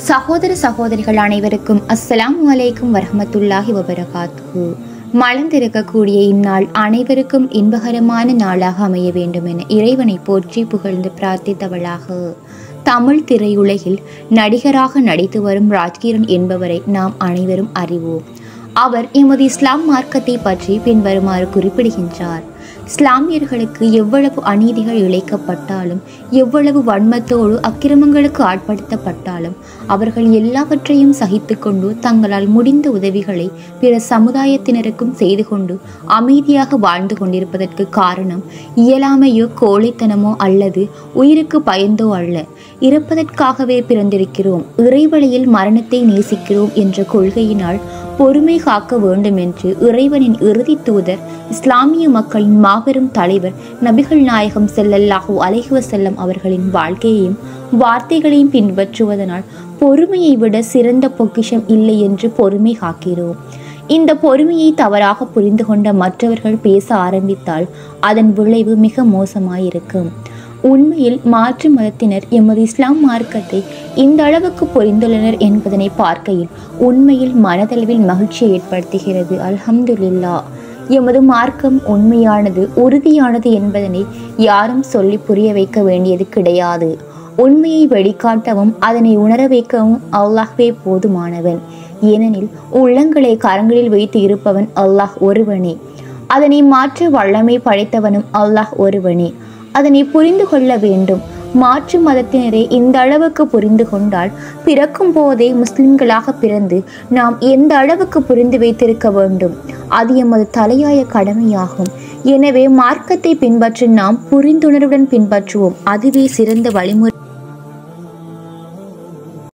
சகோதர சகோதரிகள் அனைவருக்கும் அஸ்ஸலாமு அலைக்கும் வரஹமத்துல்லாஹி வபரகாத்துஹு மலர்ந்திருக்கக்கூடிய இந்நாள் அனைவருக்கும் இன்பகரமான நாளாக அமைய வேண்டும் என இறைவனை போற்றி புகழ்ந்து பிரார்த்தித்தவளாக தமிழ் திரையுலகில் நடிகராக நடித்து வரும் ராஜ்கிரண் என்பவரை நாம் அனைவரும் அறிவோம் அவர் எமது இஸ்லாம் மார்க்கத்தை பற்றி பின்வருமாறு குறிப்பிடுகின்றார் இஸ்லாமியர்களுக்கு எவ்வளவு அநீதிகள் இழைக்கப்பட்டாலும் எவ்வளவு வன்மத்தோடு அக்கிரமங்களுக்கு ஆட்படுத்தப்பட்டாலும் அவர்கள் எல்லாவற்றையும் சகித்துக்கொண்டு தங்களால் முடிந்த உதவிகளை பிற சமுதாயத்தினருக்கும் செய்து கொண்டு அமைதியாக வாழ்ந்து கொண்டிருப்பதற்கு காரணம் இயலாமையோ கோழைத்தனமோ அல்லது உயிருக்கு பயந்தோ அல்ல இறப்பதற்காகவே பிறந்திருக்கிறோம் இறைவழியில் மரணத்தை நேசிக்கிறோம் என்ற கொள்கையினால் பொறுமை காக்க வேண்டும் என்று இறைவனின் இறுதி தூதர் இஸ்லாமிய மக்களின் மாபெரும் தலைவர் நபிகள் நாயகம் செல்லல்லாஹு அலைஹி வஸல்லம் அவர்களின் வாழ்க்கையையும் வார்த்தைகளையும் பின்பற்றுவதனால் பொறுமையை விட சிறந்த பொக்கிஷம் இல்லை என்று பொறுமை காக்கிறோம் இந்த பொறுமையை தவறாக புரிந்து கொண்ட மற்றவர்கள் பேச ஆரம்பித்தால் அதன் விளைவு மிக மோசமாயிருக்கும் உண்மையில் மாற்று மதத்தினர் எமது இஸ்லாம் மார்க்கத்தை இந்த அளவுக்கு புரிந்துள்ளனர் என்பதனை பார்க்கையில் உண்மையில் மனதளவில் மகிழ்ச்சியை ஏற்படுத்துகிறது அல்ஹம்துலில்லா எமது மார்க்கம் உண்மையானது உறுதியானது என்பதனை யாரும் சொல்லி புரிய வைக்க வேண்டியது கிடையாது உண்மையை வெளிக்காட்டவும் அதனை உணர வைக்கவும் அல்லாஹ்வே போதுமானவன் ஏனெனில் உள்ளங்களை கரங்களில் வைத்து இருப்பவன் அல்லாஹ் ஒருவனே அதனை மாற்ற வல்லமை படைத்தவனும் அல்லாஹ் ஒருவனே அதனை புரிந்து கொள்ள வேண்டும் மாற்று மதத்தினரை இந்த அளவுக்கு புரிந்து கொண்டால் பிறக்கும் போதே முஸ்லிம்களாக பிறந்து நாம் எந்த அளவுக்கு புரிந்து வைத்திருக்க வேண்டும் அது எமது தலையாய கடமையாகும் எனவே மார்க்கத்தை பின்பற்றி நாம் புரிந்துணர்வுடன் பின்பற்றுவோம் அதுவே சிறந்த வழிமுறை